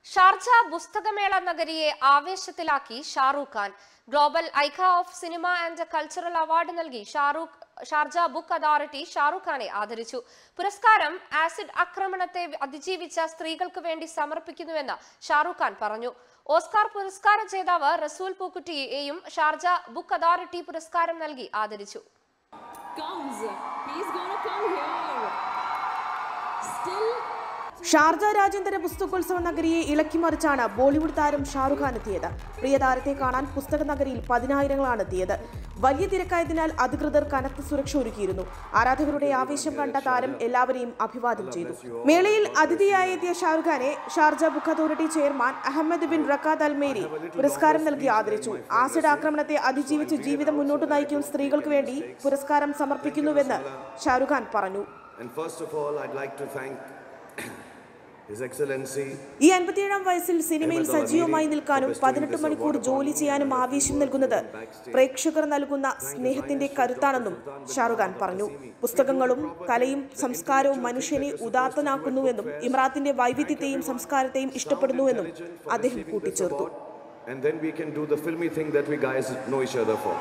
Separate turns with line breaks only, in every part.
Sharjah പുസ്തകമേള നഗരിയെ ആവേശത്തിലാക്കി Shah Rukh Khan global icon of cinema and cultural award നൽകി Shah Rukh Sharjah book authority Shah Rukh ഖാനെ ആദരിച്ചു പുരസ്കാരം ആസിഡ് ആക്രമണത്തെ അതിജീവിച്ച സ്ത്രീകൾക്ക് വേണ്ടി സമർപ്പിക്കുന്നുവെന്ന് ഷാറൂഖ് ഖാൻ പറഞ്ഞു ഓസ്കാർ പുരസ്കാര ജേതാവ് റസൂൽ പൂക്കുട്ടിയെയും ഷാർജ ബുക്ക് അതോറിറ്റി പുരസ്കാരം നൽകി ആദരിച്ചു
comes. He's gonna come here. Still
Sharjah രാജ്യാന്തര പുസ്തകോത്സവ നഗരിയെ ഇളക്കിമറിച്ചാണ് ബോളിവുഡ് താരം ഷാറുഖ് ഖാൻ എത്തിയത് പ്രിയ താരത്തെ കാണാൻ പുസ്തക നഗരിയിൽ പതിനായിരങ്ങളാണ് എത്തിയത് വലിയ തിരക്കായതിനാൽ അധികൃതർ കനത്ത സുരക്ഷ ഒരുക്കിയിരുന്നു ആരാധകരുടെ ആവേശം കണ്ട താരം എല്ലാവരെയും അഭിവാദ്യം ചെയ്തു മേളയിൽ അതിഥിയായി എത്തിയ ഷാറുഖ് ഖാനെ Sharjah book authority chairman Ahmed bin Rakad Al Ameri പുരസ്കാരം നൽകി ആദരിച്ചു ആസിഡ് ആക്രമണത്തെ അതിജീവിച്ച് ജീവിതം മുന്നോട്ട് നയിക്കും സ്ത്രീകൾക്ക് വേണ്ടി പുരസ്കാരം സമർപ്പിക്കുന്നുവെന്ന് ഷാറുഖ് ഖാൻ പറഞ്ഞു
And first of all, I'd like to thank His Excellency
ഈ അൻപത്തിയേഴാം വയസ്സിൽ സിനിമയിൽ സജീവമായി നിൽക്കാനും പതിനെട്ട് മണിക്കൂർ ജോലി ചെയ്യാനും ആവേശം നൽകുന്നത് പ്രേക്ഷകർ നൽകുന്ന സ്നേഹത്തിന്റെ കരുത്താണെന്നും ഷാറുഖ് ഖാൻ പറഞ്ഞു പുസ്തകങ്ങളും കലയും സംസ്കാരവും മനുഷ്യനെ ഉദാത്തനാക്കുന്നുവെന്നും ഇമ്രാത്തിന്റെ വൈവിധ്യത്തെയും സംസ്കാരത്തെയും ഇഷ്ടപ്പെടുന്നുവെന്നും അദ്ദേഹം കൂട്ടിച്ചേർത്തു
and then we can do the filmy thing that we guys know each other for.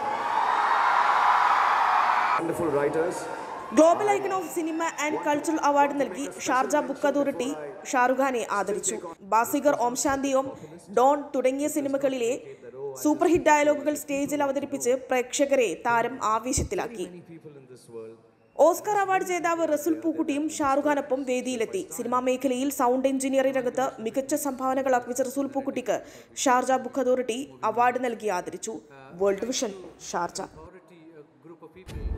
Wonderful writers,
global icon of cinema and cultural award നൽകി ഷാർജ ബുക്ക് അതോറിറ്റി ഷാറുഖ് ഖാനെ ആദരിച്ചു ബാസിഗർ ഓം ശാന്തി ഓം ഡോൺ തുടങ്ങിയ സിനിമകളിലെ സൂപ്പർ ഹിറ്റ് ഡയലോഗുകൾ സ്റ്റേജിൽ അവതരിപ്പിച്ച് പ്രേക്ഷകരെ താരം ആവേശത്തിലാക്കി ഓസ്കർ അവാർഡ് ജേതാവ് റസുൽ പൂക്കുട്ടിയും ഷാറുഖ് ഖാനൊപ്പം വേദിയിലെത്തി സിനിമാ മേഖലയിൽ സൗണ്ട് എഞ്ചിനീയറിംഗ് രംഗത്ത് മികച്ച സംഭാവനകൾ അർപ്പിച്ച റസൂൽ പൂക്കുട്ടിക്ക് ഷാർജ ബുക്ക് അതോറിറ്റി അവാർഡ് നൽകി ആദരിച്ചു വേൾഡ് വിഷൻ ഷാർജ